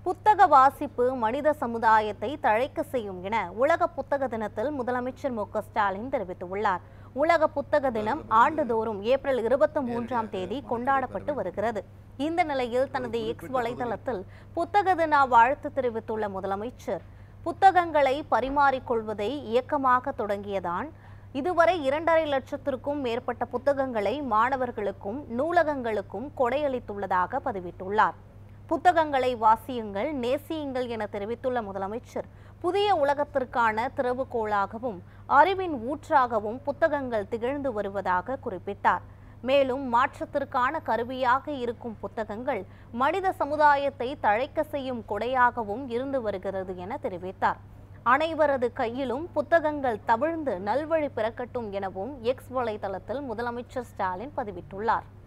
புத்தக வாசிப்பு மனித சமுதாயத்தை தழைக்க செய்யும் என உலக புத்தக தினத்தில் முதலமைச்சர் மு க ஸ்டாலின் தெரிவித்துள்ளார் உலக புத்தக தினம் ஆண்டுதோறும் ஏப்ரல் இருபத்தி மூன்றாம் தேதி கொண்டாடப்பட்டு வருகிறது இந்த நிலையில் தனது எக்ஸ் வலைதளத்தில் புத்தக தின வாழ்த்து தெரிவித்துள்ள முதலமைச்சர் புத்தகங்களை பரிமாறிக்கொள்வதை இயக்கமாக தொடங்கியதான் இதுவரை இரண்டரை லட்சத்திற்கும் மேற்பட்ட புத்தகங்களை மாணவர்களுக்கும் நூலகங்களுக்கும் கொடையளித்துள்ளதாக பதிவிட்டுள்ளார் புத்தகங்களை வாசியுங்கள் நேசியுங்கள் என தெரிவித்துள்ள முதலமைச்சர் புதிய உலகத்திற்கான திறவுகோலாகவும் அறிவின் ஊற்றாகவும் புத்தகங்கள் திகழ்ந்து வருவதாக குறிப்பிட்டார் மேலும் மாற்றத்திற்கான கருவியாக இருக்கும் புத்தகங்கள் மனித சமுதாயத்தை தழைக்க செய்யும் கொடையாகவும் இருந்து வருகிறது என தெரிவித்தார் அனைவரது கையிலும் புத்தகங்கள் தவிழ்ந்து நல்வழி பிறக்கட்டும் எனவும் எக்ஸ் வலைதளத்தில் முதலமைச்சர் ஸ்டாலின் பதிவிட்டுள்ளார்